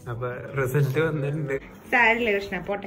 അപ്പൊ റിസൾട്ട് വന്നിട്ടുണ്ട് സാരില്ല കൃഷ്ണ പോട്ടെ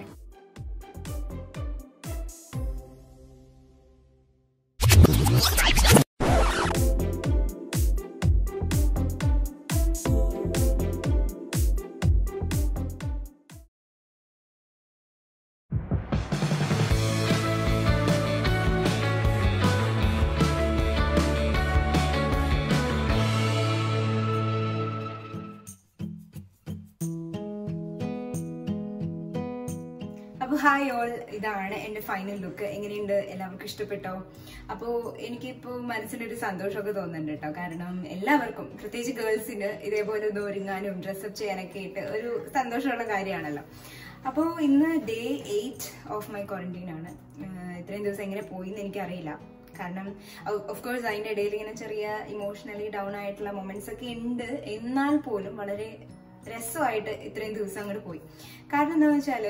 അപ്പോൾ ഹായ് ഓൾ ഇതാണ് എൻ്റെ ഫൈനൽ ലുക്ക് എങ്ങനെയുണ്ട് എല്ലാവർക്കും ഇഷ്ടപ്പെട്ടോ അപ്പോൾ എനിക്കിപ്പോൾ മനസ്സിനൊരു സന്തോഷമൊക്കെ തോന്നുന്നുണ്ട് കേട്ടോ കാരണം എല്ലാവർക്കും പ്രത്യേകിച്ച് ഗേൾസിന് ഇതേപോലെ ഒന്ന് ഒരുങ്ങാനും ഡ്രസ്സപ്പ് ചെയ്യാനൊക്കെ ആയിട്ട് ഒരു സന്തോഷമുള്ള കാര്യമാണല്ലോ അപ്പോൾ ഇന്ന് day eight of my quarantine ആണ് ആഹ് ഇത്രയും ദിവസം എങ്ങനെ പോയി എന്ന് എനിക്കറിയില്ല കാരണം ഓഫ് കോഴ്സ് അതിൻ്റെ ഇടയിൽ ഇങ്ങനെ ചെറിയ ഇമോഷണലി ഡൗൺ ആയിട്ടുള്ള മൊമെന്റ്സ് ഒക്കെ ഉണ്ട് എന്നാൽ പോലും വളരെ രസമായിട്ട് ഇത്രയും ദിവസം അങ്ങോട്ട് പോയി കാരണം എന്താണെന്ന് വെച്ചാൽ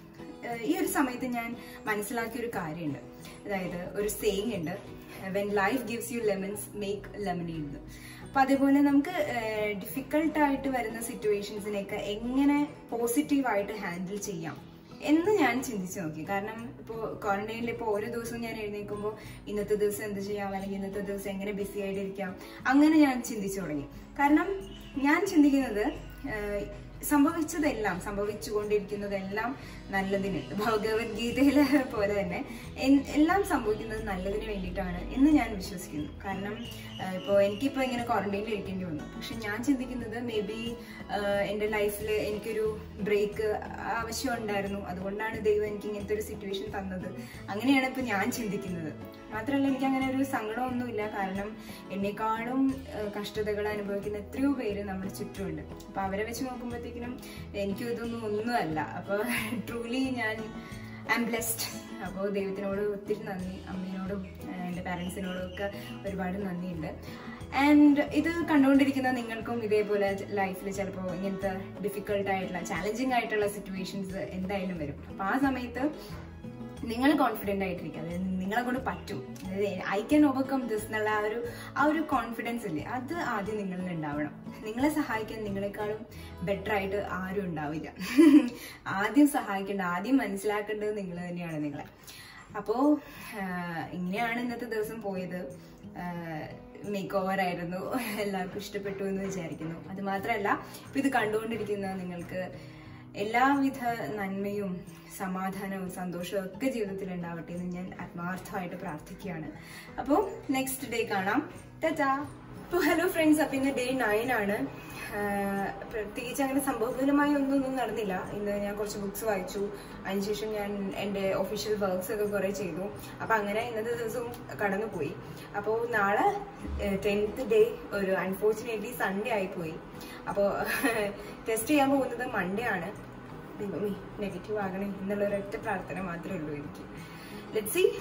ഈ ഒരു സമയത്ത് ഞാൻ മനസ്സിലാക്കിയ ഒരു കാര്യമുണ്ട് അതായത് ഒരു സേയിങ് ഉണ്ട് when life gives you lemons make lemonade അപ്പൊ അതേപോലെ നമുക്ക് ഡിഫിക്കൾട്ട് ആയിട്ട് വരുന്ന സിറ്റുവേഷൻസിനെയൊക്കെ എങ്ങനെ പോസിറ്റീവായിട്ട് ഹാൻഡിൽ ചെയ്യാം എന്ന് ഞാൻ ചിന്തിച്ചു നോക്കി കാരണം ഇപ്പോൾ ക്വാറന്റൈനിൽ ഇപ്പോൾ ഓരോ ദിവസവും ഞാൻ എഴുന്നേൽക്കുമ്പോൾ ഇന്നത്തെ ദിവസം എന്ത് ചെയ്യാം അല്ലെങ്കിൽ ഇന്നത്തെ ദിവസം എങ്ങനെ ബിസി ആയിട്ടിരിക്കാം അങ്ങനെ ഞാൻ ചിന്തിച്ചു തുടങ്ങി കാരണം ഞാൻ ചിന്തിക്കുന്നത് ആഹ്, സംഭവിച്ചതെല്ലാം സംഭവിച്ചുകൊണ്ടിരിക്കുന്നതെല്ലാം നല്ലതിന് ഭഗവത്ഗീതയിലെ പോലെ തന്നെ എൻ- എല്ലാം സംഭവിക്കുന്നത് നല്ലതിന് വേണ്ടിയിട്ടാണ് എന്ന് ഞാൻ വിശ്വസിക്കുന്നു കാരണം ഇപ്പോൾ എനിക്കിപ്പോൾ ഇങ്ങനെ ക്വാറന്റൈനിൽ ഇരിക്കേണ്ടി വന്നു പക്ഷെ ഞാൻ ചിന്തിക്കുന്നത് മേ ബി എൻ്റെ ലൈഫിൽ എനിക്കൊരു ബ്രേക്ക് ആവശ്യമുണ്ടായിരുന്നു അതുകൊണ്ടാണ് ദൈവം എനിക്ക് ഇങ്ങനത്തെ ഒരു സിറ്റുവേഷൻ തന്നത് അങ്ങനെയാണ് ഇപ്പോൾ ഞാൻ ചിന്തിക്കുന്നത് മാത്രമല്ല എനിക്ക് അങ്ങനെ ഒരു സങ്കടമൊന്നുമില്ല കാരണം എന്നെക്കാളും ഏഹ്, കഷ്ടതകൾ അനുഭവിക്കുന്ന എത്രയോ പേര് നമ്മുടെ ചുറ്റുമുണ്ട് അപ്പൊ അവരെ വെച്ച് നോക്കുമ്പോഴത്തേക്കിനും എനിക്കും ഇതൊന്നും ഒന്നുമല്ല അപ്പൊ ട്രൂലി ഞാൻ ഐ എം ബ്ലെസ്ഡ് അപ്പോൾ ദൈവത്തിനോട് ഒത്തിരി നന്ദി അമ്മയോടും ഏഹ്, എൻ്റെ പാരൻസിനോടും ഒക്കെ ഒരുപാട് നന്ദിയുണ്ട് ആൻഡ് ഇത് കണ്ടുകൊണ്ടിരിക്കുന്ന നിങ്ങൾക്കും ഇതേപോലെ ലൈഫിൽ ചിലപ്പോൾ ഇങ്ങനത്തെ ഡിഫിക്കൽട്ട് ആയിട്ടുള്ള ചാലഞ്ചിങ് ആയിട്ടുള്ള സിറ്റുവേഷൻസ് എന്തായാലും വരും അപ്പോൾ ആ സമയത്ത് നിങ്ങൾ കോൺഫിഡൻ്റ് ആയിട്ടിരിക്കുക അതായത് നിങ്ങളെ കൊണ്ട് പറ്റും അതായത് ഐ ക്യാൻ ഓവർകം ദിസ് എന്നുള്ള ആ ഒരു ആ ഒരു കോൺഫിഡൻസ് ഇല്ലേ അത് ആദ്യം നിങ്ങളിൽ ഉണ്ടാവണം നിങ്ങളെ സഹായിക്കാൻ നിങ്ങളെക്കാളും ബെറ്റർ ആയിട്ട് ആരും ഉണ്ടാവില്ല ആദ്യം സഹായിക്കേണ്ട ആദ്യം മനസ്സിലാക്കേണ്ടത് നിങ്ങൾ തന്നെയാണ് നിങ്ങളെ അപ്പോൾ ഇങ്ങനെയാണ് ഇന്നത്തെ ദിവസം പോയത് മേക്ക് ഓവർ ആയിരുന്നു എല്ലാവർക്കും ഇഷ്ടപ്പെട്ടു എന്ന് വിചാരിക്കുന്നു അത് മാത്രമല്ല ഇപ്പം ഇത് കണ്ടുകൊണ്ടിരിക്കുന്ന നിങ്ങൾക്ക് എല്ലാവിധ നന്മയും സമാധാനവും സന്തോഷവും ഒക്കെ ജീവിതത്തിൽ ഉണ്ടാവട്ടെ എന്ന് ഞാൻ ആത്മാർത്ഥമായിട്ട് പ്രാർത്ഥിക്കുകയാണ് അപ്പോൾ നെക്സ്റ്റ് ഡേ കാണാം ടാറ്റാ അപ്പോൾ ഹലോ ഫ്രണ്ട്സ് അപ്പം ഇന്ന് ഡേ നയൻ ആണ് ആഹ് പ്രത്യേകിച്ച് അങ്ങനെ സംഭവപരമായി ഒന്നും ഒന്നും നടന്നില്ല ഇന്ന് ഞാൻ കുറച്ച് ബുക്സ് വായിച്ചു അതിനുശേഷം ഞാൻ എൻ്റെ ഒഫീഷ്യൽ വർക്ക്സ് ഒക്കെ കുറേ ചെയ്തു അപ്പം അങ്ങനെ ഇന്നത്തെ ദിവസവും കടന്നുപോയി അപ്പോൾ നാളെ ടെൻത്ത് ഡേ ഒരു അൺഫോർച്ചുനേറ്റ്ലി സൺഡേ ആയിപ്പോയി അപ്പോൾ ടെസ്റ്റ് ചെയ്യാൻ പോകുന്നത് മൺഡേ ആണ് ദൈവമേ നെഗറ്റീവ് ആകണേ എന്നുള്ള ഒരൊറ്റ പ്രാർത്ഥന മാത്രമേ ഉള്ളൂ എനിക്ക് ലെറ്റ് സി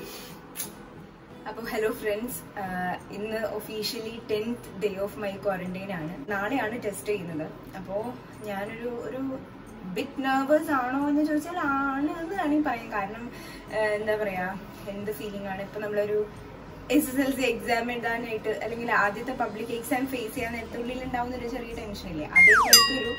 അപ്പോൾ ഹലോ ഫ്രണ്ട്സ് ഇന്ന് officially tenth day of my quarantine ആണ് നാളെയാണ് ടെസ്റ്റ് ചെയ്യുന്നത് അപ്പോൾ ഞാനൊരു ഒരു ബിറ്റ് നെർവസ് ആണോ എന്ന് ചോദിച്ചാൽ ആണ് എന്ന് വേണമെങ്കിൽ പറയാം കാരണം ആഹ് എന്താ പറയാ എന്ത് ഫീലിംഗ് ആണ് ഇപ്പൊ നമ്മളൊരു S S L C exam എഴുതാനായിട്ട് അല്ലെങ്കിൽ ആദ്യത്തെ പബ്ലിക് എക്സാം ഫേസ് ചെയ്യാൻ നേരത്തെ ഉള്ളിൽ ഉണ്ടാവുന്ന ഒരു ചെറിയ ടെൻഷൻ ഇല്ലേ അതേപോലത്തെ ഒരു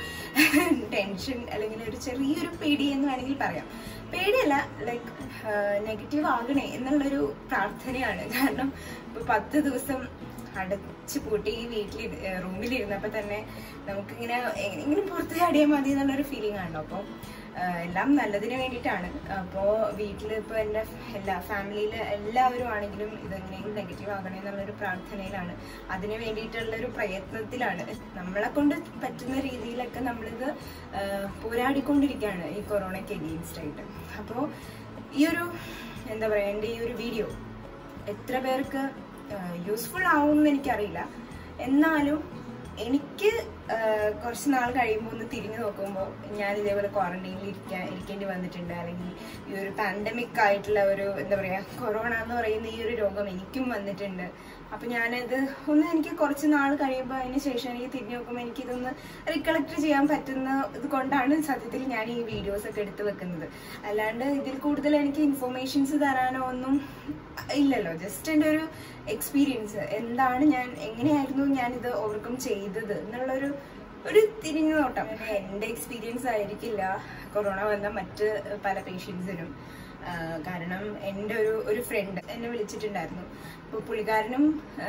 ടെൻഷൻ അല്ലെങ്കിൽ ഒരു ചെറിയൊരു പേടി എന്ന് വേണമെങ്കിൽ പറയാം പേടിയല്ല ലൈക്ക് നെഗറ്റീവ് ആകണേ എന്നുള്ളൊരു പ്രാർത്ഥനയാണ് കാരണം ഇപ്പൊ പത്ത് ദിവസം അടച്ചു പൂട്ടി ഈ വീട്ടിൽ റൂമിലിരുന്നപ്പോ തന്നെ നമുക്കിങ്ങനെ എങ്ങനെയെങ്കിലും പുറത്ത് ചാടിയാൽ മതി എന്നുള്ളൊരു ഫീലിംഗ് ആണല്ലോ അപ്പോൾ എല്ലാം നല്ലതിന് വേണ്ടിയിട്ടാണ് അപ്പോൾ വീട്ടിൽ ഇപ്പോൾ എൻ്റെ എല്ലാ ഫാമിലിയിലെ എല്ലാവരും ആണെങ്കിലും ഇതെങ്ങനെയെങ്കിലും നെഗറ്റീവ് ആകണേ എന്നുള്ളൊരു പ്രാർത്ഥനയിലാണ് അതിന് വേണ്ടിയിട്ടുള്ളൊരു പ്രയത്നത്തിലാണ് നമ്മളെ കൊണ്ട് പറ്റുന്ന രീതിയിലൊക്കെ നമ്മളിത് ആ, പോരാടിക്കൊണ്ടിരിക്കുകയാണ് ഈ കൊറോണയ്ക്ക് എഗെയിൻസ്റ്റ് ആയിട്ട് അപ്പോൾ ഈ ഒരു എന്താ പറയുക എൻ്റെ ഈ ഒരു വീഡിയോ എത്ര പേർക്ക് യൂസ്ഫുൾ ആവും എന്ന് എനിക്കറിയില്ല എന്നാലും എനിക്ക് ആ, കുറച്ച് നാൾ കഴിയുമ്പോൾ ഒന്ന് തിരിഞ്ഞു നോക്കുമ്പോൾ ഞാൻ ഇതേപോലെ ക്വാറന്റൈനിൽ ഇരിക്കാൻ ഇരിക്കേണ്ടി വന്നിട്ടുണ്ട് അല്ലെങ്കിൽ ഈ ഒരു പാൻഡമിക് ആയിട്ടുള്ള ഒരു എന്താ പറയാ കൊറോണ എന്ന് പറയുന്ന ഈ ഒരു രോഗം എനിക്കും വന്നിട്ടുണ്ട് അപ്പൊ ഞാനത് ഒന്ന് എനിക്ക് കുറച്ച് നാൾ കഴിയുമ്പോൾ അതിന് ശേഷം എനിക്ക് തിരിഞ്ഞു നോക്കുമ്പോൾ എനിക്കിതൊന്ന് റിക്കളക്ട് ചെയ്യാൻ പറ്റുന്ന ഇത് കൊണ്ടാണ് സത്യത്തിൽ ഞാൻ ഈ വീഡിയോസ് ഒക്കെ എടുത്തു വെക്കുന്നത് അല്ലാണ്ട് ഇതിൽ കൂടുതൽ എനിക്ക് ഇൻഫോർമേഷൻസ് തരാനോ ഒന്നും ഇല്ലല്ലോ ജസ്റ്റ് എൻ്റെ ഒരു എക്സ്പീരിയൻസ് എന്താണ് ഞാൻ എങ്ങനെയായിരുന്നു ഞാൻ ഇത് ഓവർകം ചെയ്തത് എന്നുള്ളൊരു ഒരു തിരിഞ്ഞു നോട്ടം എന്റെ എക്സ്പീരിയൻസ് ആയിരിക്കില്ല കൊറോണ വന്ന മറ്റ് പല പേഷ്യൻസിനും കാരണം എൻ്റെ ഒരു ഒരു ഫ്രണ്ട് എന്നെ വിളിച്ചിട്ടുണ്ടായിരുന്നു അപ്പോൾ പുള്ളിക്കാരനും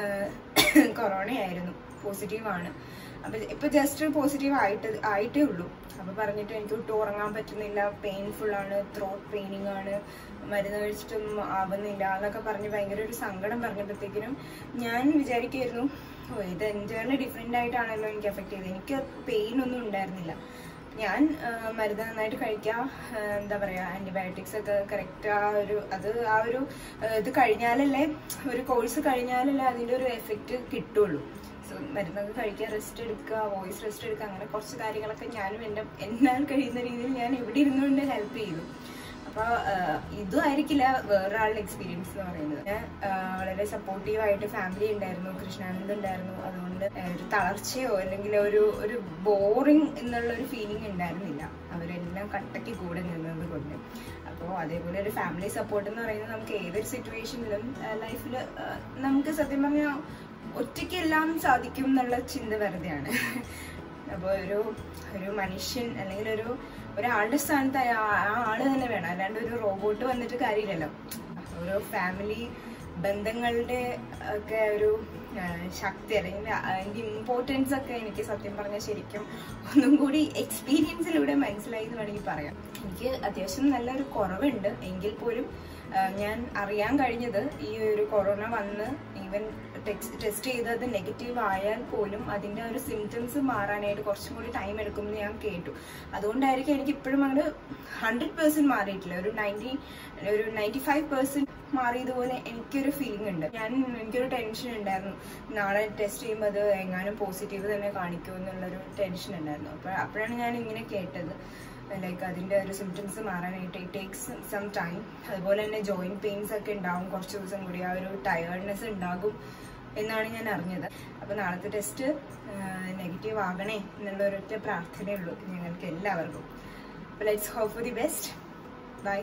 കൊറോണ ആയിരുന്നു പോസിറ്റീവ് ആണ് അപ്പൊ ഇപ്പൊ ജസ്റ്റ് പോസിറ്റീവ് ആയിട്ട് ആയിട്ടേ ഉള്ളൂ അപ്പൊ പറഞ്ഞിട്ട് എനിക്ക് ഒട്ടും ഉറങ്ങാൻ പറ്റുന്നില്ല പെയിൻഫുൾ ആണ് ത്രോട്ട് പെയിനിങ് ആണ് മരുന്ന് കഴിച്ചിട്ടും ആവുന്നില്ല എന്നൊക്കെ പറഞ്ഞ് ഭയങ്കര ഒരു സങ്കടം പറഞ്ഞപ്പോഴത്തേക്കിനും ഞാൻ വിചാരിക്കായിരുന്നു ഓ ഇത് എൻറ്റയർലി ഡിഫറെന്റ് ആയിട്ടാണല്ലോ എനിക്ക് എഫക്ട് ചെയ്തത് എനിക്ക് പെയിൻ ഒന്നും ഉണ്ടായിരുന്നില്ല ഞാൻ ആ, മരുന്ന് നന്നായിട്ട് കഴിക്കാം ആ, എന്താ പറയാ ആന്റിബയോട്ടിക്സ് ഒക്കെ കറക്റ്റ് ആ ഒരു അത് ആ ഒരു ആ, ഇത് കഴിഞ്ഞാലല്ലേ ഒരു കോഴ്സ് കഴിഞ്ഞാലല്ലേ അതിന്റെ ഒരു എഫക്റ്റ് കിട്ടുള്ളൂ സോ മരുന്നൊക്കെ കഴിക്കുക റെസ്റ്റ് എടുക്കുക വോയിസ് റെസ്റ്റ് എടുക്കുക അങ്ങനെ കുറച്ച് കാര്യങ്ങളൊക്കെ ഞാനും എൻ്റെ എന്നാൽ കഴിയുന്ന രീതിയിൽ ഞാൻ ഇവിടെ ഇരുന്നുകൊണ്ട് ഹെൽപ്പ് ചെയ്തു അപ്പൊ ഇതും ആയിരിക്കില്ല വേറൊരാളുടെ എക്സ്പീരിയൻസ് എന്ന് പറയുന്നത് ഞാൻ ആ, വളരെ സപ്പോർട്ടീവ് ആയിട്ട് ഫാമിലി ഉണ്ടായിരുന്നു കൃഷ്ണാനന്ദ് ഉണ്ടായിരുന്നു അതുകൊണ്ട് ആ, ഒരു തളർച്ചയോ അല്ലെങ്കിൽ ഒരു ഒരു ബോറിംഗ് എന്നുള്ള ഒരു ഫീലിംഗ് ഉണ്ടായിരുന്നില്ല അവരെല്ലാം കട്ടയ്ക്ക് കൂടെ നിന്നത് കൊണ്ട് അപ്പോൾ അതേപോലെ ഒരു ഫാമിലി സപ്പോർട്ട് എന്ന് പറയുന്നത് നമുക്ക് ഏതൊരു സിറ്റുവേഷനിലും ലൈഫിൽ നമുക്ക് സത്യം പറഞ്ഞാൽ ഒറ്റയ്ക്ക് എല്ലാം സാധിക്കും എന്നുള്ള ചിന്ത വെറുതെയാണ് അപ്പോൾ ഒരു ഒരു മനുഷ്യൻ അല്ലെങ്കിൽ ഒരു ഒരാളുടെ സ്ഥാനത്ത് ആ ആ ആള് തന്നെ വേണം അല്ലാണ്ട് ഒരു റോബോട്ട് വന്നിട്ട് കാര്യമില്ലല്ലോ ഓരോ ഫാമിലി ബന്ധങ്ങളുടെ ഒക്കെ ഒരു ആ, ശക്തി അല്ലെങ്കിൽ അതിന്റെ ഇമ്പോർട്ടൻസ് ഒക്കെ എനിക്ക് സത്യം പറഞ്ഞാൽ ശരിക്കും ഒന്നും കൂടി എക്സ്പീരിയൻസിലൂടെ മനസ്സിലായി എന്ന് വേണമെങ്കിൽ പറയാം എനിക്ക് അത്യാവശ്യം നല്ലൊരു കുറവുണ്ട് എങ്കിൽ പോലും ആ, ഞാൻ അറിയാൻ കഴിഞ്ഞത് ഈ ഒരു കൊറോണ വന്ന് ഈവൻ ടെസ്റ്റ് ചെയ്തത് നെഗറ്റീവ് ആയാൽ പോലും അതിന്റെ ഒരു സിംറ്റംസ് മാറാനായിട്ട് കുറച്ചും കൂടി ടൈം എടുക്കുമെന്ന് ഞാൻ കേട്ടു അതുകൊണ്ടായിരിക്കും എനിക്ക് ഇപ്പോഴും അങ്ങോട്ട് ഹൺഡ്രഡ് പേഴ്സെന്റ് മാറിയിട്ടില്ല ഒരു നയൻറ്റി ഒരു നയൻറ്റി ഫൈവ് പെർസെന്റ് മാറിയതുപോലെ എനിക്കൊരു ഫീലിംഗ് ഉണ്ട് ഞാൻ എനിക്കൊരു ടെൻഷൻ ഉണ്ടായിരുന്നു നാളെ ടെസ്റ്റ് ചെയ്യുമ്പോൾ അത് എങ്ങാനും പോസിറ്റീവ് തന്നെ കാണിക്കുമോ എന്നുള്ളൊരു ടെൻഷൻ ഉണ്ടായിരുന്നു അപ്പോൾ അപ്പോഴാണ് ഞാൻ ഇങ്ങനെ കേട്ടത് ലൈക്ക് അതിന്റെ ഒരു സിംറ്റംസ് മാറാനായിട്ട് ഇറ്റ് ടേക്സ് സം ടൈം അതുപോലെ തന്നെ ജോയിന്റ് പെയിൻസ് ഒക്കെ ഉണ്ടാവും കുറച്ച് ദിവസം കൂടി ആ ഒരു ടയേർഡ്നെസ് ഉണ്ടാകും എന്നാണ് ഞാൻ അറിഞ്ഞത് അപ്പൊ നാളത്തെ ടെസ്റ്റ് നെഗറ്റീവ് ആകണേ എന്നുള്ള ഒരൊറ്റ പ്രാർത്ഥനയുള്ളൂ ഞങ്ങൾക്ക് എല്ലാവർക്കും അപ്പൊ let's hope for the best bye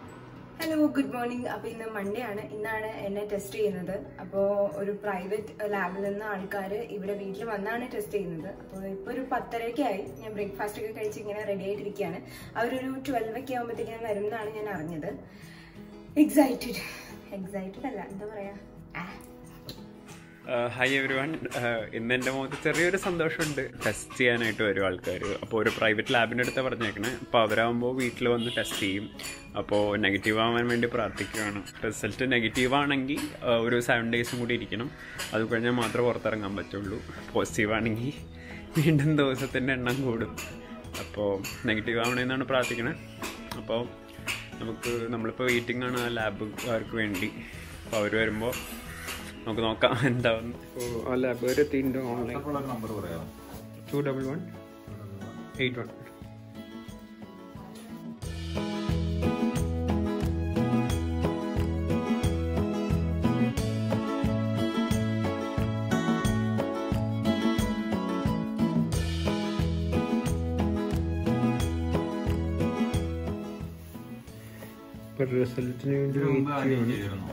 hello good morning അപ്പൊ ഇന്ന് മൺഡേ ആണ് ഇന്നാണ് എന്നെ ടെസ്റ്റ് ചെയ്യുന്നത് അപ്പോൾ ഒരു പ്രൈവറ്റ് ലാബിൽ നിന്ന് ആൾക്കാർ ഇവിടെ വീട്ടിൽ വന്നാണ് ടെസ്റ്റ് ചെയ്യുന്നത് അപ്പോൾ ഇപ്പോൾ ഒരു പത്തരയ്ക്കായി ഞാൻ ബ്രേക്ക്ഫാസ്റ്റ് ഒക്കെ കഴിച്ച് ഇങ്ങനെ റെഡി ആയിട്ടിരിക്കുകയാണ് അവരൊരു ട്വൽവ് ഒക്കെ ആകുമ്പോഴത്തേക്കും വരും എന്നാണ് ഞാൻ അറിഞ്ഞത് എക്സൈറ്റഡ് എക്സൈറ്റഡ് അല്ല എന്താ പറയാ ആ ഹായ് എവരി വൺ ഇന്ന് എൻ്റെ മുഖത്ത് ചെറിയൊരു സന്തോഷമുണ്ട് ടെസ്റ്റ് ചെയ്യാനായിട്ട് വരും ആൾക്കാർ അപ്പോൾ ഒരു പ്രൈവറ്റ് ലാബിൻ്റെ അടുത്ത് പറഞ്ഞേക്കണേ അപ്പോൾ അവരാകുമ്പോൾ വീട്ടിൽ വന്ന് ടെസ്റ്റ് ചെയ്യും അപ്പോൾ നെഗറ്റീവ് ആവാൻ വേണ്ടി പ്രാർത്ഥിക്കുകയാണ് റിസൾട്ട് നെഗറ്റീവ് ആണെങ്കിൽ ഒരു സെവൻ ഡേയ്സും കൂടി ഇരിക്കണം അത് കഴിഞ്ഞാൽ മാത്രമേ പുറത്തിറങ്ങാൻ പറ്റുള്ളൂ പോസിറ്റീവ് ആണെങ്കിൽ വീണ്ടും ദിവസത്തിൻ്റെ എണ്ണം കൂടും അപ്പോൾ നെഗറ്റീവ് ആവണമെന്നാണ് പ്രാർത്ഥിക്കണേ അപ്പോൾ നമുക്ക് നമ്മളിപ്പോൾ വെയിറ്റിംഗ് ആണ് ആ ലാബുകാർക്ക് വേണ്ടി അപ്പോൾ അവർ വരുമ്പോൾ നമുക്ക് നോക്കാം എന്താവുന്നു ആ ലാബുകാർ എത്തിയിട്ടുണ്ട് ഓൺലൈൻ നമ്പർ പറയാം two double one eight one റിസൾട്ടിന് വേണ്ടി വെയിറ്റ് ചെയ്യണം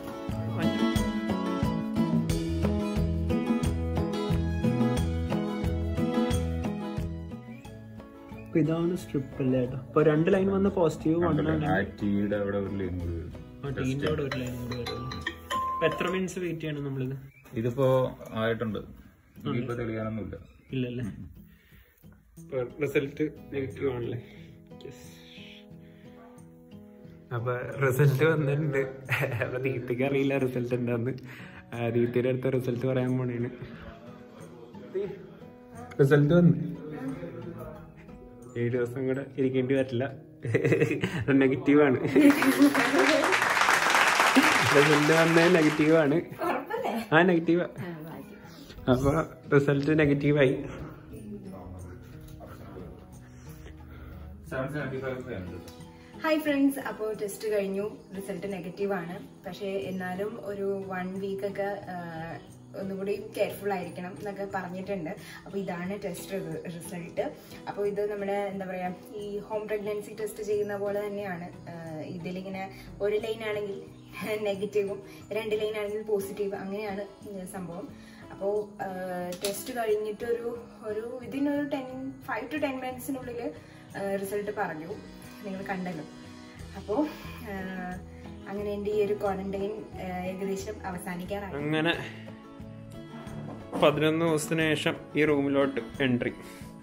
അപ്പൊ ഇതാണ് സ്ട്രിപ്പ് അല്ലേ ഏട്ടാ അപ്പൊ രണ്ട് ലൈൻ വന്ന പോസിറ്റീവ് വണ്ണാണ് ടീയുടെ അവിടെ ഒരു ലൈൻ കൂടി വരും ടീൻ്റെ അവിടെ ഒരു ലൈൻ കൂടി വരുള്ളൂ അപ്പൊ എത്ര മിനിറ്റ്സ് വെയിറ്റ് ചെയ്യണം നമ്മളിത് ഇതിപ്പോ ആയിട്ടുണ്ട് ഇനിയിപ്പോ തെളിയാനൊന്നുമില്ല ഇല്ലല്ലേ റിസൾട്ട് നെഗറ്റീവ് ആണല്ലേ അപ്പൊ റിസൾട്ട് വന്നിട്ടുണ്ട് അപ്പൊ ദീപ്തിക്ക് അറിയില്ല റിസൾട്ട് എന്താന്ന് ആ, ദീപ്തിയുടെ അടുത്ത റിസൾട്ട് പറയാൻ പോണേണ് റിസൾട്ട് വന്നു ഏഴ് ദിവസം കൂടെ ഇരിക്കേണ്ടി വരില്ല നെഗറ്റീവ് ആണ് റിസൾട്ട് വന്നത് നെഗറ്റീവ് ആണ് ഉറപ്പല്ലേ ആ നെഗറ്റീവാ അപ്പൊ റിസൾട്ട് നെഗറ്റീവായി seven seventy five hi friends അപ്പോൾ ടെസ്റ്റ് കഴിഞ്ഞു റിസൾട്ട് നെഗറ്റീവ് ആണ് പക്ഷേ എന്നാലും ഒരു വൺ വീക്ക് ഒക്കെ ആഹ്, ഒന്നുകൂടി കെയർഫുൾ ആയിരിക്കണം എന്നൊക്കെ പറഞ്ഞിട്ടുണ്ട് അപ്പോൾ ഇതാണ് ടെസ്റ്റ് റിസൾട്ട് അപ്പോൾ ഇത് നമ്മുടെ എന്താ പറയാ ഈ ഹോം പ്രഗ്നൻസി ടെസ്റ്റ് ചെയ്യുന്ന പോലെ തന്നെയാണ് ആഹ്, ഇതിലിങ്ങനെ ഒരു ലൈൻ ആണെങ്കിൽ നെഗറ്റീവും രണ്ട് ലൈൻ ആണെങ്കിൽ പോസിറ്റീവ് അങ്ങനെയാണ് സംഭവം അപ്പോൾ ടെസ്റ്റ് കഴിഞ്ഞിട്ടൊരു ഒരു ഇതിനൊരു ടെൻ ഫൈവ് ടു ടെൻ മിനിറ്റ്സിനുള്ളിൽ റിസൾട്ട് പറഞ്ഞു നിങ്ങൾ കണ്ടല്ലോ അപ്പോൾ അങ്ങനെ എൻ്റെ ഈ ഒരു ക്വാറന്റൈൻ ഏകദേശം അവസാനിക്കാറായി അങ്ങനെ പതിനൊന്ന് ദിവസത്തിന് ശേഷം ഈ റൂമിലോട്ട് entry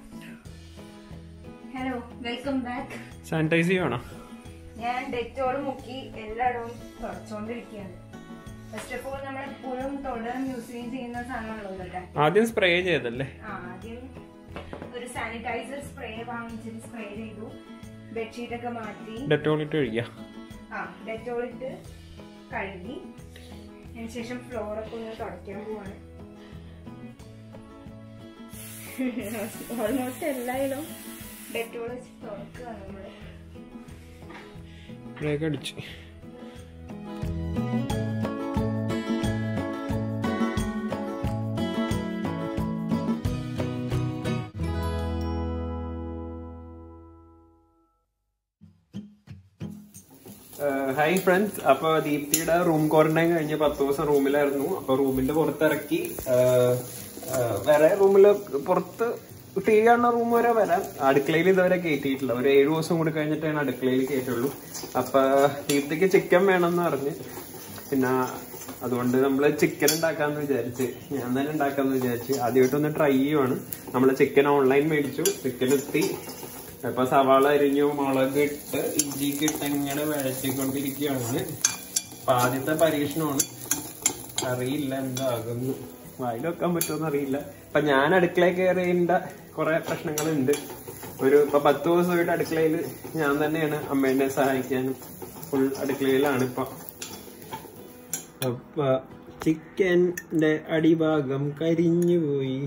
hello welcome back sanitise ചെയ്യണോ ഞാൻ ഡെറ്റോൾ മുക്കി എല്ലായിടവും തുടച്ചുകൊണ്ടിരിക്കുകയാണ് ഫസ്റ്റ് ഓഫ് ഓൾ നമ്മൾ എപ്പോഴും തുടർ യൂസ് ചെയ്യുന്ന സാധനമാണല്ലോ ഇതൊക്കെ ആദ്യം സ്പ്രേ ചെയ്തല്ലേ ആ, ആദ്യം ഒരു സാനിറ്റൈസർ സ്പ്രേ വാങ്ങിച്ചിട്ട് സ്പ്രേ ചെയ്തു ബെഡ്ഷീറ്റ് ഒക്കെ മാറ്റി ഡെറ്റോളിട്ട് കഴിക്കുക ആ ഡെറ്റോൾ ഇട്ട് കഴുകി അതിനുശേഷം ഫ്ലോറൊക്കെ ഒന്ന് തുടയ്ക്കാൻ പോവാണ് ഓൾമോസ്റ്റ് എല്ലായിടവും ഡെറ്റോൾ വെച്ച് തുടക്കുകയാണ് നമ്മള് ബ്രേക്ക് അടിച്ച് ഹായ് ഫ്രണ്ട്സ് അപ്പൊ ദീപ്തിയുടെ റൂം ക്വാറന്റൈൻ കഴിഞ്ഞ് പത്ത് ദിവസം റൂമിലായിരുന്നു അപ്പൊ റൂമിന്റെ പുറത്തിറക്കി ആഹ്, ആഹ്, വേറെ റൂമില് പുറത്ത് ടി വി കാണുന്ന റൂം വരെ വരാം അടുക്കളയിൽ ഇതുവരെ കയറ്റിയിട്ടില്ല ഒരു ഏഴു ദിവസം കൂടി കഴിഞ്ഞിട്ടാണ് അടുക്കളയിൽ കയറ്റുള്ളൂ അപ്പൊ ദീപ്തിക്ക് ചിക്കൻ വേണമെന്ന് പറഞ്ഞ് പിന്നെ അതുകൊണ്ട് നമ്മൾ ചിക്കൻ ഉണ്ടാക്കാന്ന് വിചാരിച്ച് ഞാൻ തന്നെ ഉണ്ടാക്കാന്ന് വിചാരിച്ച് ആദ്യമായിട്ടൊന്ന് ട്രൈ ചെയ്യുവാണ് നമ്മൾ ചിക്കൻ ഓൺലൈൻ മേടിച്ചു ചിക്കൻ എത്തി ഇപ്പൊ സവാള അരിഞ്ഞു മുളക് ഇട്ട് ഇഞ്ചിക്ക് ഇട്ട് ഇങ്ങനെ വഴറ്റിക്കൊണ്ടിരിക്കുകയാണ് അപ്പൊ ആദ്യത്തെ പരീക്ഷണമാണ് അറിയില്ല എന്താകുന്നു വായിൽ വെക്കാൻ പറ്റുമെന്ന് അറിയില്ല ഇപ്പൊ ഞാൻ അടുക്കളയിൽ കയറിയേണ്ട കുറെ പ്രശ്നങ്ങളുണ്ട് ഒരു ഇപ്പൊ പത്ത് ദിവസമായിട്ട് അടുക്കളയിൽ ഞാൻ തന്നെയാണ് അമ്മേനെ സഹായിക്കാനും ഫുൾ അടുക്കളയിലാണ് ഇപ്പൊ അപ്പൊ ചിക്കന്റെ അടിഭാഗം കരിഞ്ഞു പോയി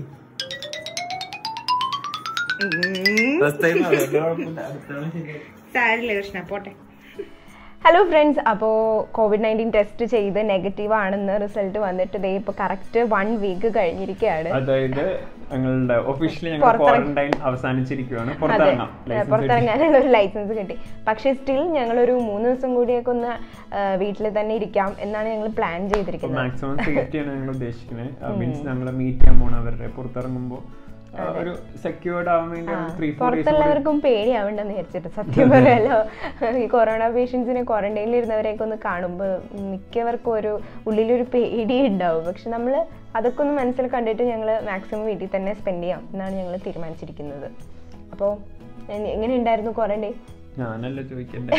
സാരില്ല കൃഷ്ണ പോട്ടെ ഹലോ ഫ്രണ്ട്സ് അപ്പോൾ കോവിഡ് നയൻറ്റീൻ ടെസ്റ്റ് ചെയ്ത് നെഗറ്റീവ് ആണെന്ന് റിസൾട്ട് വന്നിട്ട് ദേ ഇപ്പോൾ കറക്റ്റ് വൺ വീക്ക് കഴിഞ്ഞിരിക്കുകയാണ് അതായത് ഞങ്ങളുടെ ഒഫീഷ്യലി ഞങ്ങൾ ക്വാറന്റൈൻ അവസാനിച്ചിരിക്കുകയാണ് പുറത്തിറങ്ങാം പുറത്തിറങ്ങാനുള്ള ഒരു ലൈസൻസ് കിട്ടി പക്ഷേ സ്റ്റിൽ ഞങ്ങളൊരു മൂന്ന് ദിവസം കൂടിയൊക്കെ ഒന്ന് വീട്ടിൽ തന്നെ ഇരിക്കാം എന്നാണ് ഞങ്ങൾ പ്ലാൻ ചെയ്തിരിക്കുന്നത് മാക്സിമം സേഫ്റ്റിയാണ് ഞങ്ങൾ ഉദ്ദേശിക്കുന്നത് മീൻസ് ഞങ്ങൾ മീറ്റ് ചെയ്യാൻ പോണ അവരുടെ പുറത്തിറങ്ങുമ്പോൾ ഒരു സെക്യൂർഡ് ആവാൻ വേണ്ടി ത്രീ ഫോർ ഡേയ്സ് പുറത്തുള്ളവർക്കും പേടിയാവണ്ടെന്ന് വിചാരിച്ചിട്ട് സത്യം പറയാലോ ഈ കൊറോണ പേഷ്യൻസിനെ ക്വാറന്റൈനിൽ ഇരുന്നവരെയൊക്കെ ഒന്ന് കാണുമ്പോൾ മിക്കവർക്കും ഒരു ഉള്ളിലൊരു പേടി ഉണ്ടാവും പക്ഷെ നമ്മൾ അതൊക്കെ ഒന്ന് മനസ്സിൽ കണ്ടിട്ട് ഞങ്ങൾ മാക്സിമം വീട്ടിൽ തന്നെ സ്പെൻഡ് ചെയ്യാം എന്നാണ് ഞങ്ങൾ തീരുമാനിച്ചിരിക്കുന്നത് അപ്പോൾ എങ്ങനെ ഉണ്ടായിരുന്നു ക്വാറന്റൈൻ ഞാനല്ല ചോദിക്കണ്ടേ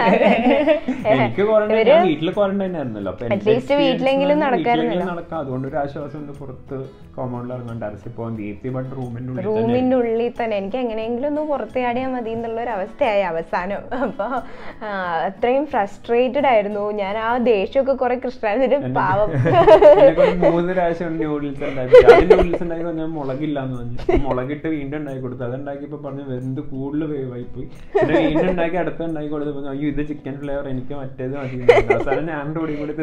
എനിക്ക് ക്വാറന്റൈൻ ഞാൻ വീട്ടിൽ ക്വാറന്റൈൻ ആയിരുന്നല്ലോ അപ്പൊ എന്റെ Atleast വീട്ടിലെങ്കിലും experience നടക്കായിരുന്നല്ലോ. വീട്ടിലെങ്കിലും നടക്കാം അതുകൊണ്ട് ഒരു ആശ്വാസമുണ്ട് പുറത്ത് കോമ്പൗണ്ടിൽ ഇറങ്ങാൻ ടെറസിൽ പോകാൻ ദീപ്തി ബട്ട് റൂമിന്റെ ഉള്ളിൽ തന്നെ റൂമിന്റെ ഉള്ളിൽ തന്നെ എനിക്ക് എങ്ങനെയെങ്കിലും ഒന്ന് പുറത്ത് ചാടിയാൽ മതി എന്നുള്ള ഒരു അവസ്ഥയായി അവസാനം അപ്പോൾ അത്രയും ഫ്രസ്ട്രേറ്റഡ് ആയിരുന്നു ഞാൻ ആ ദേഷ്യമൊക്കെ കുറെ കൃഷ്ണാനൊരു പാവം എന്നെക്കൊണ്ട് മൂന്ന് പ്രാവശ്യം ന്യൂഡിൽസ് ഉണ്ടാക്കി ആദ്യം ന്യൂഡിൽസ് ഉണ്ടാക്കി ഞാൻ മുളകില്ലാന്ന് പറഞ്ഞു മുളകിട്ട് വീണ്ടും ഉണ്ടാക്കി കൊടുത്തു അത് ഉണ്ടാക്കിയപ്പോ പറഞ്ഞു വെന്ത് കൂടുതൽ വേവായി പോയി പിന്നെ വീണ്ടും ഉണ്ടാക്കി അടുത്ത ഉണ്ടാക്കി കൊടുത്തപ്പോ അയ്യോ ഇത് ചിക്കൻ ഫ്ലേവർ എനിക്ക് മറ്റേത് മതി എന്ന് പറഞ്ഞു. അവസാനം ഞാൻ കൂടി കൂടി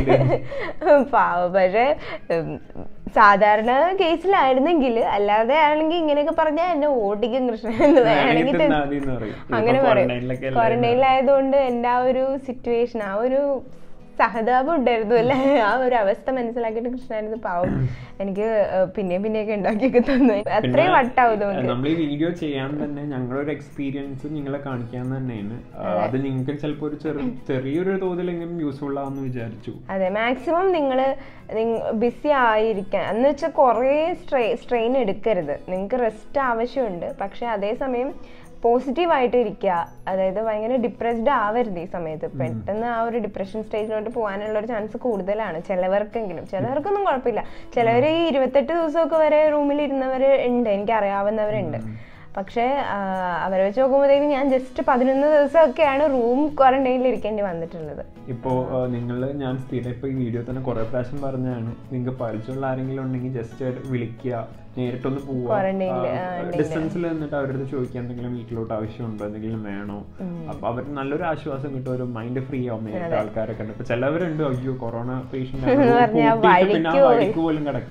തിന്നു പാവം പക്ഷെ ഉം, സാധാരണ കേസിലായിരുന്നെങ്കിൽ അല്ലാതെ ആണെങ്കിൽ ഇങ്ങനെയൊക്കെ പറഞ്ഞാൽ എന്നെ ഓട്ടിക്കും കൃഷ്ണൻ എന്ന് വേണമെങ്കിൽ വേണമെങ്കിൽ തിന്നാ മതി എന്ന് പറയും. അങ്ങനെ ഇപ്പൊ പറയും quarantine-ലൊക്കെ അല്ലേ ക്വാറന്റൈനിലായതുകൊണ്ട് എൻ്റെ ആ ഒരു സിറ്റുവേഷൻ ആ ഒരു സഹതാപം ഉണ്ടായിരുന്നു അല്ലേ ആ ഒരു അവസ്ഥ മനസ്സിലാക്കിയിട്ട് കൃഷ്ണാനത് പാവം എനിക്ക് ഏഹ്, പിന്നെയും പിന്നെയൊക്കെ ഉണ്ടാക്കിയൊക്കെ തന്നു അത്രയും വട്ടാവും നമുക്ക് നമ്മൾ ഈ വീഡിയോ ചെയ്യാൻ തന്നെ ഞങ്ങളൊരു എക്സ്പീരിയൻസ് നിങ്ങളെ കാണിക്കാൻ തന്നെയാണ് ആ, അത് നിങ്ങൾക്ക് ചിലപ്പോൾ ഒരു ചെറു ചെറിയൊരു തോതിലെങ്കിലും യൂസ്ഫുൾ ആവുമെന്ന് വിചാരിച്ചു അതെ മാക്സിമം നിങ്ങൾ ബിസി ആയിരിക്കാൻ എന്ന് വെച്ചാൽ കുറേ സ്ട്രെ സ്ട്രെയിൻ എടുക്കരുത് നിങ്ങൾക്ക് റെസ്റ്റ് ആവശ്യമുണ്ട് പക്ഷെ അതേസമയം പോസിറ്റീവ് ആയിട്ട് ഇരിക്കുക അതായത് ഭയങ്കര ഡിപ്രസ്ഡ് ആവരുത് ഈ സമയത്ത് പെട്ടെന്ന് ആ ഒരു ഡിപ്രഷൻ സ്റ്റേജിലോട്ട് പോകാനുള്ള ഒരു ചാൻസ് കൂടുതലാണ് ചിലവർക്കെങ്കിലും ചിലവർക്കൊന്നും കുഴപ്പമില്ല ചിലവർ ഈ ഇരുപത്തെട്ട് ദിവസമൊക്കെ വരെ റൂമിൽ ഇരുന്നവർ ഉണ്ട് എനിക്ക് അറിയാവുന്നവരുണ്ട് പക്ഷേ ആ, അവരെ വെച്ച് നോക്കുമ്പോഴത്തേക്കും ഞാൻ ജസ്റ്റ് പതിനൊന്ന് ദിവസമൊക്കെയാണ് റൂം ക്വാറന്റൈനിൽ ഇരിക്കേണ്ടി വന്നിട്ടുള്ളത് ഇപ്പോ നിങ്ങൾ ഞാൻ സ്ഥിരം ഇപ്പൊ ഈ വീഡിയോ തന്നെ കുറെ പ്രാവശ്യം പറഞ്ഞാണ് നിങ്ങൾക്ക് പരിചയമുള്ള ആരെങ്കിലും ഉണ്ടെങ്കിൽ ജസ്റ്റ് വിളിക്കുക നേരിട്ടൊന്ന് Quarantine ല്, ആ, പോവാ ഡിസ്റ്റൻസിൽ നിന്നിട്ട് അവരുടെ അടുത്ത് ചോദിക്കുക എന്തെങ്കിലും വീട്ടിലോട്ട് ആവശ്യമുണ്ടോ എന്തെങ്കിലും വേണോ അപ്പൊ അവർ നല്ലൊരു ആശ്വാസം കിട്ടും ഒരു മൈൻഡ് ഫ്രീ ആവും നേരിട്ട് ആൾക്കാരൊക്കെ ഉണ്ട് ഇപ്പൊ ചിലവരുണ്ട് അയ്യോ കൊറോണ പേഷ്യന്റ് പറഞ്ഞാ പിന്നെ ആ വഴിക്ക് പോയി. വഴിക്ക് പോലും കിടക്കില്ല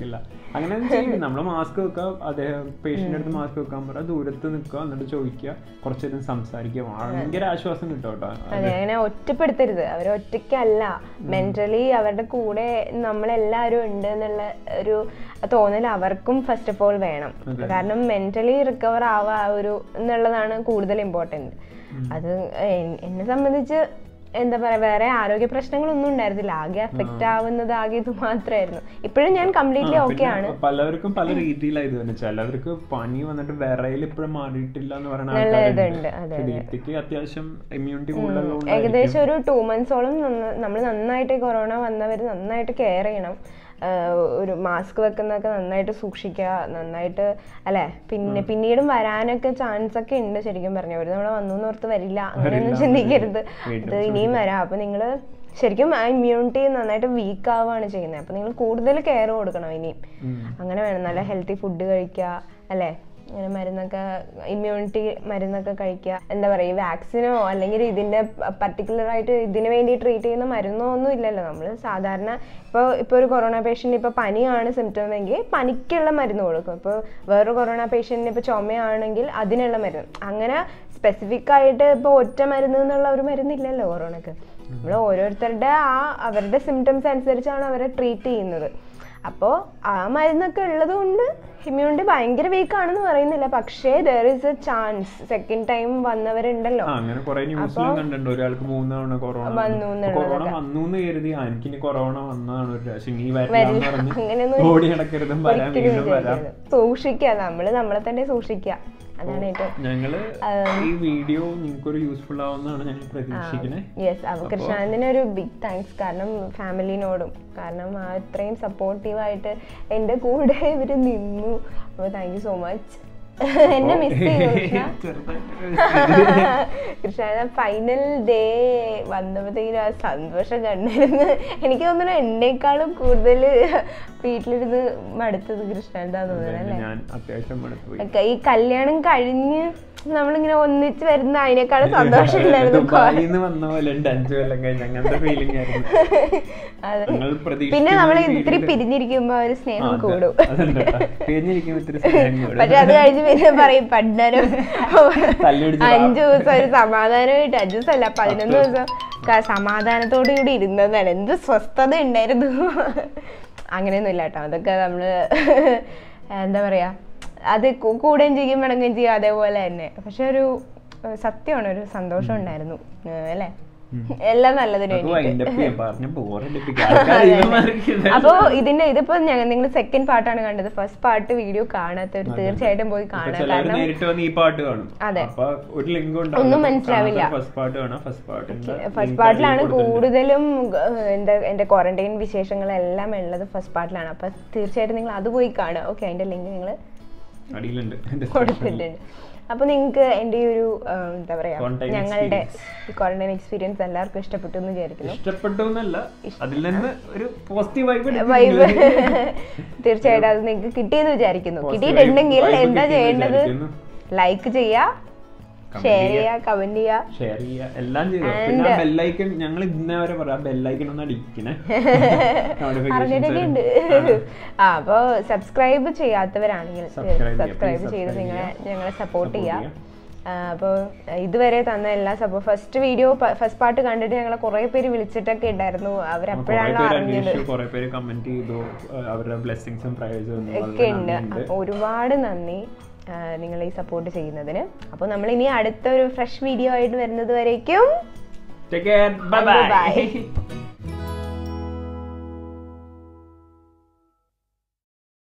അങ്ങനെ ചെയ്യും നമ്മൾ മാസ്ക് വെക്കുക അദ്ദേഹം പേഷ്യൻ്റെ അടുത്ത് മാസ്ക് വെക്കാൻ പറയാം ദൂരത്ത് നിൽക്കുക എന്നിട്ട് ചോദിക്കുക കുറച്ച് നേരം സംസാരിക്കുക ഭയങ്കര ആശ്വാസം കിട്ടും കേട്ടോ അതെ അങ്ങനെ ഒറ്റപ്പെടുത്തരുത് അവർ ഒറ്റയ്ക്കല്ല മെന്റലി അവരുടെ കൂടെ നമ്മളെല്ലാവരും ഉണ്ട് എന്നുള്ള ഒരു തോന്നൽ അവർക്കും ഫസ്റ്റ് ഓഫ് ഓൾ വേണം കാരണം മെന്റലി റിക്കവർ ആവുക ആ ഒരു എന്നുള്ളതാണ് കൂടുതൽ ഇമ്പോർട്ടൻറ്റ് അത് എൻ- എന്നെ സംബന്ധിച്ച് എന്താ പറയാ വേറെ ആരോഗ്യ പ്രശ്നങ്ങളൊന്നും ഉണ്ടായിരുന്നില്ല ആകെ അഫക്റ്റ് ആവുന്നത് ആകെ ഇത് മാത്രമായിരുന്നു ഇപ്പോഴും ഞാൻ കംപ്ലീറ്റ്ലി ഓക്കെ പിന്നെ ആണ് പലവർക്കും പല രീതിയിലായത് തന്നെ ചിലവർക്ക് പനി വന്നിട്ട് വിറയിൽ ഇപ്പോഴും മാറിയിട്ടില്ല എന്ന് പറയുന്ന നല്ല ആൾക്കാരുണ്ട് ഇതുണ്ട്, അതെ, ദീപ്തിക്ക് അത്യാവശ്യം ഇമ്മ്യൂണിറ്റി കൂടുതലുള്ളതുകൊണ്ടായിരിക്കും ഏകദേശം ഒരു ടു മന്ത്സോളം നമ്മൾ നന്നായിട്ട് കൊറോണ വന്നവർ നന്നായിട്ട് കെയർ ചെയ്യണം ആഹ് ഒരു മാസ്ക് വെക്കുന്നതൊക്കെ നന്നായിട്ട് സൂക്ഷിക്കുക നന്നായിട്ട് അല്ലെ പിന്നെ പിന്നീടും വരാനൊക്കെ ചാൻസ് ഒക്കെ ഉണ്ട് ശരിക്കും പറഞ്ഞു അവർ നമ്മളെ വന്നു ഓർത്ത് വരില്ല അങ്ങനെയൊന്നും ചിന്തിക്കരുത് വീണ്ടും ഇത് ഇനിയും വരാം അപ്പൊ നിങ്ങൾ ശരിക്കും ആ ഇമ്മ്യൂണിറ്റി നന്നായിട്ട് വീക്ക് ആവുകയാണ് ചെയ്യുന്നത് അപ്പൊ നിങ്ങൾ കൂടുതൽ കെയർ കൊടുക്കണം ഇനിയും അങ്ങനെ വേണം നല്ല ഹെൽത്തി ഫുഡ് കഴിക്കുക അല്ലേ ഇങ്ങനെ മരുന്നൊക്കെ ഇമ്മ്യൂണിറ്റി മരുന്നൊക്കെ കഴിക്കുക എന്താ പറയുക ഈ വാക്സിനോ അല്ലെങ്കിൽ ഇതിന്റെ പർട്ടിക്കുലർ ആയിട്ട് ഇതിന് വേണ്ടി ട്രീറ്റ് ചെയ്യുന്ന മരുന്നോ ഒന്നും ഇല്ലല്ലോ നമ്മൾ സാധാരണ ഇപ്പോൾ ഇപ്പോൾ ഒരു കൊറോണ പേഷ്യൻ്റ് ഇപ്പോൾ പനിയാണ് സിംറ്റം എങ്കിൽ പനിക്കുള്ള മരുന്ന് കൊടുക്കും ഇപ്പോൾ വേറൊരു കൊറോണ പേഷ്യൻറ്റിന് ഇപ്പോൾ ചുമയാണെങ്കിൽ അതിനുള്ള മരുന്ന് അങ്ങനെ സ്പെസിഫിക് ആയിട്ട് ഇപ്പോൾ ഒറ്റ മരുന്ന് എന്നുള്ള ഒരു മരുന്നില്ലല്ലോ കൊറോണക്ക് നമ്മൾ ഓരോരുത്തരുടെ ആ അവരുടെ സിംറ്റംസ് അനുസരിച്ചാണ് അവരെ ട്രീറ്റ് ചെയ്യുന്നത് അപ്പോൾ ആ മരുന്നൊക്കെ ഉള്ളത് കൊണ്ട് ഇമ്മ്യൂണിറ്റി ഭയങ്കര വീക്ക് ആണെന്ന് പറയുന്നില്ല പക്ഷേ there is a chance second time വന്നവരുണ്ടല്ലോ ആ, അങ്ങനെ കുറെ ന്യൂസിലും കണ്ടിട്ടുണ്ട് ഒരാൾക്ക് മൂന്ന് തവണ കൊറോണ വന്നു വന്നു. കൊറോണ വന്നു എന്ന് കരുതി ആ, എനിക്കിനി കൊറോണ വന്നതാണ് ഒരു പ്രാവശ്യം ഇനി വരില്ല എന്ന് അങ്ങനെയൊന്നും പറഞ്ഞ് ഓടി നടക്കരുതും വരാം വീണ്ടും വരാം സൂക്ഷിക്കുക നമ്മള് നമ്മളെ തന്നെ സൂക്ഷിക്കുക അതാണ് ഏറ്റവും ഞങ്ങള് ഈ വീഡിയോ നിങ്ങൾക്കൊരു യൂസ്ഫുൾ ആവുമെന്നാണ് ഞങ്ങൾ പ്രതീക്ഷിക്കുന്നത് യെസ് അവ കൃഷ്ണാനന്ദിന് ഒരു ബിഗ് താങ്ക്സ് കാരണം ഫാമിലിനോടും കാരണം ആ ഇത്രയും സപ്പോർട്ടീവായിട്ട് എൻ്റെ കൂടെ ഇവർ നിന്നു അപ്പോൾ താങ്ക് യു സോ മച്ച് എന്നെ മിസ് ചെയ്തു കൃഷ്ണ കൃഷ്ണ ഫൈനൽ ഡേ വന്നപ്പോഴത്തേക്കും ആ സന്തോഷം കണ്ടിരുന്നു എനിക്ക് തോന്നുന്നു എന്നേക്കാളും കൂടുതൽ വീട്ടിലിരുന്ന് മടുത്തത് കൃഷ്ണൻ്റെതാന്ന് തോന്നുന്നു അല്ലേ ഞാൻ അത്യാവശ്യം മടുത്തു പോയി ഒക്കെ ഈ കല്യാണം കഴിഞ്ഞ് നമ്മളിങ്ങനെ ഒന്നിച്ച് വരുന്ന അതിനേക്കാളും സന്തോഷമില്ലായിരുന്നു ദുബായിന്ന് വന്ന പോലെ ഉണ്ട് അഞ്ചു കൊല്ലം കഴിഞ്ഞ് അങ്ങനത്തെ ഫീലിംഗ് ആയിരുന്നു അതെ. ഞങ്ങൾ പ്രതീക്ഷിക്കുന്ന പിന്നെ നമ്മൾ ഒരു ഇത്തിരി വീഡിയോ- പിരിഞ്ഞിരിക്കുമ്പോ ഒരു ആ, സ്നേഹം അതെ. കൂടും അതുണ്ട് കേട്ടോ. പിരിഞ്ഞിരിക്കുമ്പോ ഇത്തിരി സ്നേഹം കൂടും. പക്ഷെ അത് കഴിഞ്ഞ് പിന്നെ പറയും പണ്ടരം തല്ലുപിടിച്ച് അഞ്ചു ദിവസം ഒരു സമാധാനമായിട്ട് അഞ്ചു ദിവസമല്ല പതിനൊന്ന് ദിവസം ക- സമാധാനത്തോടു കൂടി ഇരുന്നതാണ് എന്ത് സ്വസ്ഥത ഉണ്ടായിരുന്നു അങ്ങനെയൊന്നും ഇല്ല കേട്ടോ അതൊക്കെ നമ്മള് എന്താ പറയാ അത് കൂ- കൂടുകയും ചെയ്യും പിണങ്ങുകയും ചെയ്യും അതേപോലെ തന്നെ പക്ഷെ ഒരു ഏഹ്, സത്യമാണ് ഒരു സന്തോഷം ഉണ്ടായിരുന്നു ഏഹ്, അല്ലേ എല്ലാം നല്ലതിന് നമുക്ക് വേണ്ടിയിട്ട് wind up ചെയ്യാം. പറഞ്ഞ് ബോറടിപ്പിക്കാം. ആൾക്കാര് ഇവൻ മാറിക്കില്ല. അപ്പോ ഇതിന്റെ ഇതിപ്പോ ഞങ്ങൾ നിങ്ങൾ സെക്കൻഡ് പാർട്ടാണ് കണ്ടത് ഫസ്റ്റ് പാർട്ട് വീഡിയോ കാണാത്തവർ തീർച്ചയായിട്ടും പോയി ഇപ്പൊ കാണാം ചിലര് കാരണം നേരിട്ട് വന്ന് ഈ പാട്ട് കാണും അതെ. അപ്പൊ ഒരു ലിങ്ക് ഒന്നും മനസ്സിലാവില്ല. ഫസ്റ്റ് പാട്ട് കാണാം ഫസ്റ്റ് പാട്ടിന്റെ ഫസ്റ്റ് പാർട്ടിലാണ് കൂടുതലും ഏഹ്, എന്റെ എന്റെ ക്വാറന്റൈൻ വിശേഷങ്ങളെല്ലാം ഉള്ളത് ഫസ്റ്റ് പാർട്ടിലാണ് അപ്പൊ തീർച്ചയായിട്ടും നിങ്ങൾ അത് പോയി കാണുക ഓക്കെ അതിന്റെ ലിങ്ക് നിങ്ങൾ അടിയിലുണ്ട് description ല്. കൊടുത്തിട്ടുണ്ട് അപ്പൊ നിങ്ങൾക്ക് എന്റെ ഈ ഒരു ഏഹ്, എന്താ പറയാ Quarantine ഞങ്ങളുടെ ഈ ക്വാറന്റൈൻ എക്സ്പീരിയൻസ് എല്ലാവർക്കും ഇഷ്ടപ്പെട്ടു എന്ന് വിചാരിക്കുന്നു ഇഷ്ടപ്പെട്ടു എന്നല്ല അതിൽ നിന്ന് ഒരു പോസിറ്റീവ് വൈബ് വൈബ് തീർച്ചയായിട്ടും അത് നിങ്ങൾക്ക് കിട്ടിയെന്ന് വിചാരിക്കുന്നു Positive കിട്ടിയിട്ടുണ്ടെങ്കിൽ vibe എന്താ കിട്ടിയെന്ന് ചെയ്യേണ്ടത് വിചാരിക്കുന്നു. ലൈക്ക് ചെയ്യുക ഷെയർ ചെയ്യുക കമന്റ് ചെയ്യുക ഷെയർ ചെയ്യുക എല്ലാം ചെയ്തു പിന്നെ ആ ബെല്ലൈക്കൺ ഞങ്ങൾ ഇന്നേ വരെ പറയാം ബെല്ലൈക്കൺ ഒന്ന് അടിക്കണേ അറിഞ്ഞിട്ടൊക്കെ ഉണ്ട് ആ അപ്പോൾ സബ്സ്ക്രൈബ് ചെയ്യാത്തവരാണെങ്കിൽ Subscribe ചെയ്യുക. സബ്സ്ക്രൈബ് Please ചെയ്ത് subscribe നിങ്ങളെ ചെയ്യുക. ഞങ്ങളെ സപ്പോർട്ട് Support ചെയ്യുക അപ്പോൾ ഇതുവരെ തന്ന എല്ലാ സപ്പോ ഫസ്റ്റ് വീഡിയോ ഫസ്റ്റ് പാർട്ട് കണ്ടിട്ട് ഞങ്ങളെ കുറേ പേര് വിളിച്ചിട്ടൊക്കെ ഉണ്ടായിരുന്നു കുറെ അവരപ്പോഴാണല്ലോ പേര് അറിഞ്ഞത് അന്വേഷിച്ചു കുറെ പേര് കമന്റ് ചെയ്തു ആ, അവരുടെ ബ്ലെസ്സിങ്സും പ്രൈസും ഒക്കെ ഉണ്ട് അപ്പോൾ ഒരുപാട് നന്ദി നിങ്ങൾ ഈ സപ്പോർട്ട് ചെയ്യുന്നതിന് അപ്പോൾ നമ്മൾ ഇനി അടുത്ത ഒരു ഫ്രഷ് വീഡിയോ ആയിട്ട് വരുന്നത് വരേക്കും take care bye bye by